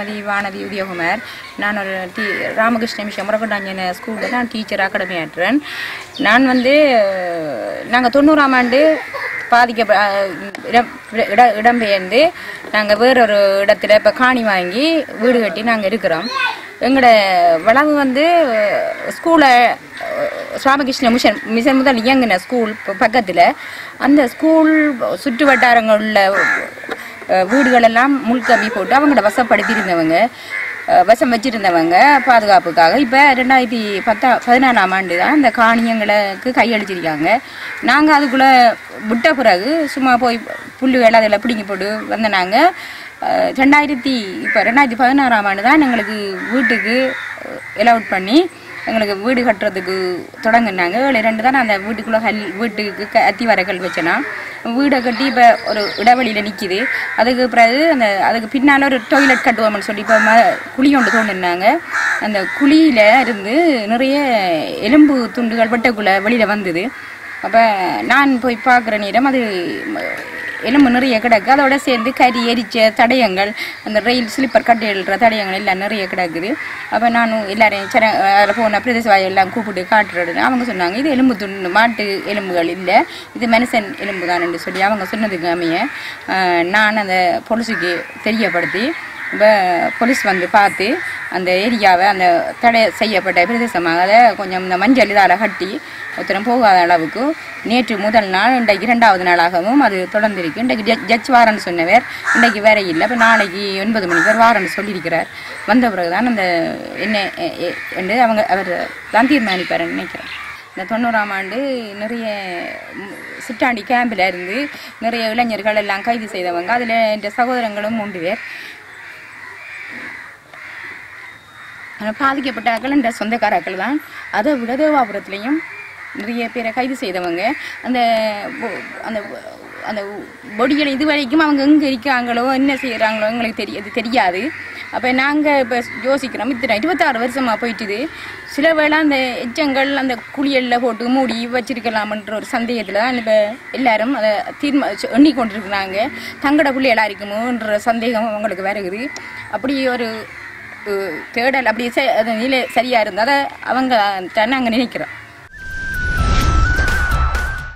திருமதி வானதி உதயகுமார் நான் ஒரு டி ராமகிருஷ்ண மிஷன் முரகொண்டாஞ்சன ஸ்கூலில் நான் டீச்சர் அகாடமி ஆற்றுறேன் நான் வந்து நாங்கள் தொண்ணூறாம் ஆண்டு பாதிக்க இடம் இட இடம்பெயர்ந்து நாங்கள் வேறொரு இடத்துல இப்போ காணி வாங்கி வீடு கட்டி நாங்கள் இருக்கிறோம் எங்களோட வளவு வந்து ஸ்கூலை ராமகிருஷ்ண மிஷன் மிஷன் முதல் இயங்கின ஸ்கூல் பக்கத்தில் அந்த ஸ்கூல் சுற்று வட்டாரங்கள் உள்ள அஹ், வீடுகளெல்லாம் முள்கம்பி போட்டு அவங்கள வசப்படுத்தியிருந்தவங்க அஹ், வசம் வச்சிருந்தவங்க பாதுகாப்புக்காக இப்போ ரெண்டாயிரத்தி பத்தா பதினாலாம் ஆண்டு தான் அந்த காணியங்களுக்கு கையளிச்சிருக்காங்க நாங்கள் அதுக்குள்ளே விட்ட பிறகு சும்மா போய் புல்லுகள் அதில் பிடிங்கி போட்டு வந்த நாங்கள் அஹ், ரெண்டாயிரத்தி இப்போ ரெண்டாயிரத்தி பதினாறாம் ஆண்டு தான் எங்களுக்கு வீட்டுக்கு எலவுட் பண்ணி எங்களுக்கு வீடு கட்டுறதுக்கு தொடங்கினாங்க ஏழு ரெண்டு தான் அந்த வீட்டுக்குள்ளே கல் வீட்டுக்கு க அத்தி வர கல் வச்சேன்னா வீடை கட்டி இப்போ ஒரு இடைவெளியில் நிற்கிது அதுக்கு பிறகு அந்த அதுக்கு பின்னால் ஒரு டொய்லெட் கட்டுவோம்னு சொல்லி இப்போ ம குழி ஒன்று தோண்டினாங்க அந்த குழியில் இருந்து நிறைய எலும்பு துண்டுகள் வெட்டக்குள்ளே வெளியில் வந்தது அப்போ நான் போய் பார்க்குற நேரம் அது ம- எலும்பு நிறைய கிடக்கு அதோட சேர்ந்து கறி எரிச்ச தடயங்கள் அந்த ரயில் ஸ்லிப்பர் கட்டி எழுற தடயங்கள் எல்லாம் நிறைய கிடக்குது அப்போ நானும் எல்லாரையும் சில அதில் போன பிரதேச வாயை எல்லாம் கூப்பிட்டு காட்டுறது அவங்க சொன்னாங்க இது எலும்பு துண்டு மாட்டு எலும்புகள் இல்லை இது மனுஷன் எலும்பு தான் சொல்லி அவங்க சொன்னதுக்கு அமைய ஆஹ், நான் அந்த பொலிசுக்கு தெரியப்படுத்தி இப்போ போலீஸ் வந்து பார்த்து அந்த ஏரியாவை அந்த தடை செய்யப்பட்ட பிரதேசமாக அதை கொஞ்சம் இந்த மஞ்சள் இதால் கட்டி ஒருத்தரம் போகாத அளவுக்கு நேற்று முதல் நாள் இன்றைக்கு இரண்டாவது நாளாகவும் அது தொடர்ந்திருக்கு இன்றைக்கு ஜட்ஜ் ஜட்ஜ் வாரன்னு சொன்னவர் இன்றைக்கு வேற இல்லை இப்போ நாளைக்கு ஒன்பது மணிக்கு பேர் வாரன்னு சொல்லியிருக்கிறார் வந்த பிறகு தான் அந்த என்ன எ- எ- என்று அவங்க அவர் தான் தீர்மானிப்பாருன்னு நினைக்கிறேன் இந்த தொண்ணூறாம் ஆண்டு நிறைய ம், சிட்டாண்டி கேம்பில் இருந்து நிறைய இளைஞர்கள் எல்லாம் கைது செய்தவங்க அதில் என் சகோதரங்களும் மூன்று பேர் ஆனால் பாதிக்கப்பட்டாக்கள் என்ற சொந்தக்காராக்கள் தான் அதை விட தேவாபுரத்துலேயும் நிறைய பேரை கைது செய்தவங்க அந்த பொ- அந்த அந்த பொடிகளை இது வரைக்கும் அவங்க எங்கே இருக்காங்களோ என்ன செய்கிறாங்களோ எங்களுக்கு தெரியாது தெரியாது அப்போ நாங்கள் இப்போ யோசிக்கிறோம் இத்தனை இருபத்தாறு வருஷமாக போயிட்டுது சில வேளை அந்த எச்சங்கள் அந்த குளியலில் போட்டு மூடி வச்சிருக்கலாம்ன்ற ஒரு சந்தேகத்தில் தான் இப்போ எல்லாரும் அதை தீர்மா எண்ணிக்கொண்டிருக்கிறாங்க தங்கட பிள்ளைகளா இருக்குமோன்ற சந்தேகம் அவங்களுக்கு வருகுது அப்படி ஒரு அஹ், தேடல் அப்படி செ- அது நிலை சரியாக இருந்தால் அதை அவங்க தான் நாங்கள் நினைக்கிறோம்